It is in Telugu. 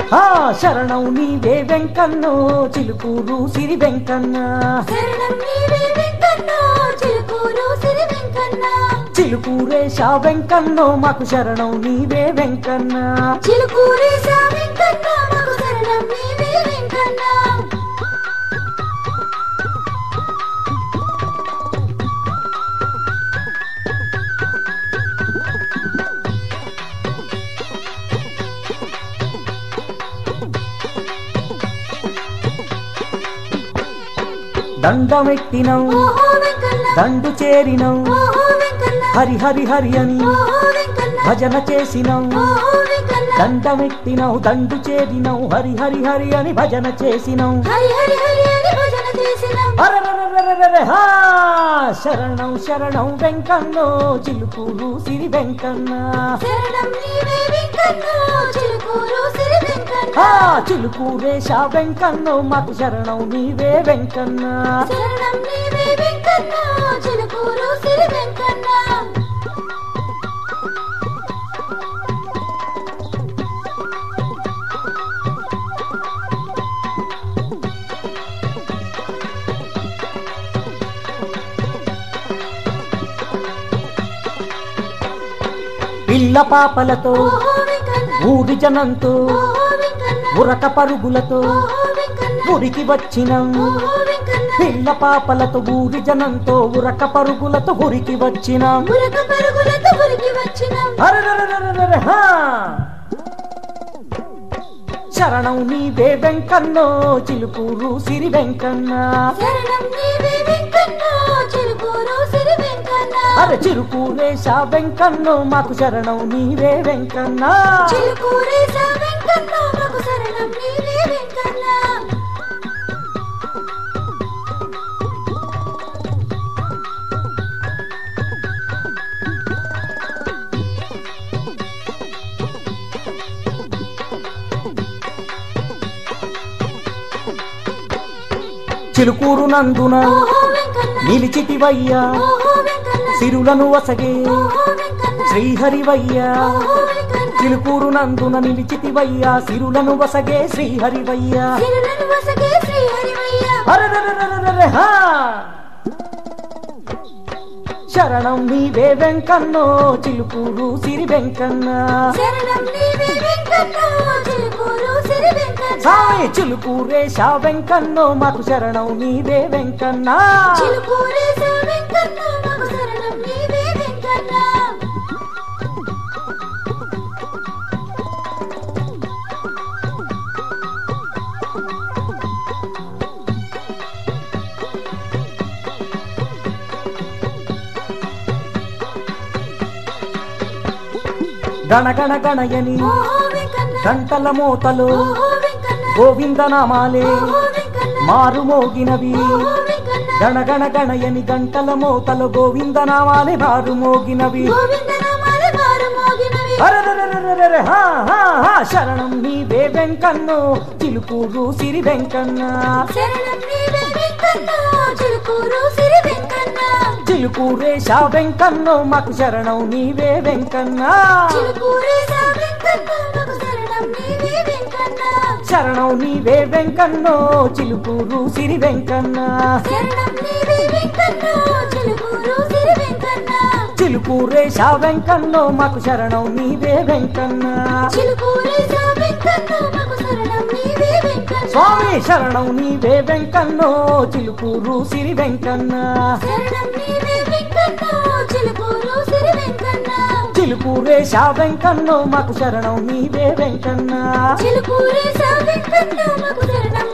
ఆ శరణం నీవే వెంకన్నో చిలుకూరు సిరి వెంకన్న శరణం నీవే వెంకన్న చిలుకూరు సిరి వెంకన్న చిలుకూరేశ వెంకన్నో మాకు శరణం నీవే వెంకన్న చిలుకూరేశ వెంకన్న మాకు శరణం నీవే వెంకన్న దండమెట్టినం ఓహో వెంకన్న దండు చేరినం ఓహో వెంకన్న హరి హరి హరి అని ఓహో వెంకన్న భజన చేసినం ఓహో వెంకన్న దండమెట్టినవు దండు చేరినవు హరి హరి హరి అని భజన చేసినం హరి హరి హరి అని భజన చేసినాం అరరరరరరర, హా! శరణం శరణం వెంకన్నో చిలుకూరు సిరి వెంకన్న శరణం నీవే వెంకన్న చిలుకూరు సిరి వెంకన్న ఆ చిలుకూరేశ వెంకన్నో మాకు శరణం నీవే వెంకన్న శరణం నీవే వెంకన్న చిలుకూరు సిరి వెంకన్న పిల్ల పాపలతో ఓహో వెంకన్న ఊరి జనంతో ఓహో వెంకన్న ఉరక పరుగులతో ఓహో వెంకన్న ఊరికి వచ్చినం ఓహో వెంకన్న పిల్ల పాపలతో ఊరి జనంతో ఉరక పరుగులతో ఊరికి వచ్చినాం ఉరక పరుగులతో ఉరికి వచ్చినాం అరరరరరరర, హా! శరణం నీవే వెంకన్నో చిలుకూరు సిరి వెంకన్న శరణం నీవే వెంకన్న చిలుకూరు సిరి వెంకన్న అరే చిరుకూరేశ వెంకన్నో మాకు శరణం నీవే వెంకన్న చిలుకూరేశ వెంకన్న మాకు శరణం నీవే వెంకన్న చిలుకూరు నందున ఓహో వెంకన్న నిలిచితివయ్యా ఓహో వెంకన్న సిరులను వసగే ఓహో వెంకన్న శ్రీహరివయ్యా ఓహో వెంకన్న చిలుకూరు నందున నిలిచితివయ్యా సిరులను వసగే శ్రీహరివయ్యా సిరులను వసగే శ్రీ హరివయ్య అరరరరరరర, హా! శరణం నీవే వెంకన్నో చిలుకూరు సిరి వెంకన్న శరణం నీవే వెంకన్న చిలుకూరు సిరి వెంకన్న సాయి చిలుకూరేశ వెంకన్నో మాకు శరణం నీవే వెంకన్న చిలుకూరేశ వెంకన్న మాకు శరణం నీవే వెంకన్న గణగణ గణయని ఓహో వెంకన్న గంటల మోతలు ఓహో వెంకన్న గోవిందనామాలే ఓహో వెంకన్న మారు మోగినవి ఓహో వెంకన్న గణగణ గణయని గంటల మోతలు గోవిందనామాలే మారు మోగినవి గోవింద నామాల మారు మోగినవి అరరరరరరర, హా, హా, హా, శరణం నీవే వెంకన్నో చిలుకూరు సిరి వెంకన్న శరణం నీవే వెంకన్న చిలుకూరు సిరి వెంకన్న చిలుకూరేశ వెంకన్నో మాకు శరణం నీవే వెంకన్న చిలుకూరేశ వెంకన్న మాకు శరణం నీవే వెంకన్న శరణం నీవే వెంకన్నో చిలుకూరు సిరి వెంకన్న శరణం నీవే వెంకన్న చిలుకూరు సిరి వెంకన్న చిలుకూరేశ వెంకన్నో మాకు శరణం నీవే వెంకన్న చిలుకూరేశ వెంకన్న మాకు శరణం నీవే వెంకన్న స్వామి శరణం నీవే వెంకన్నో చిలుకూరు సిరి వెంకన్న శరణం నీవే వెంకన్న చిలుకూరు సిరి వెంకన్న చిలుకూరేశ వెంకన్నో మాకు శరణం నీవే వెంకన్న చిలుకూరేశ వెంకన్న మాకు శరణం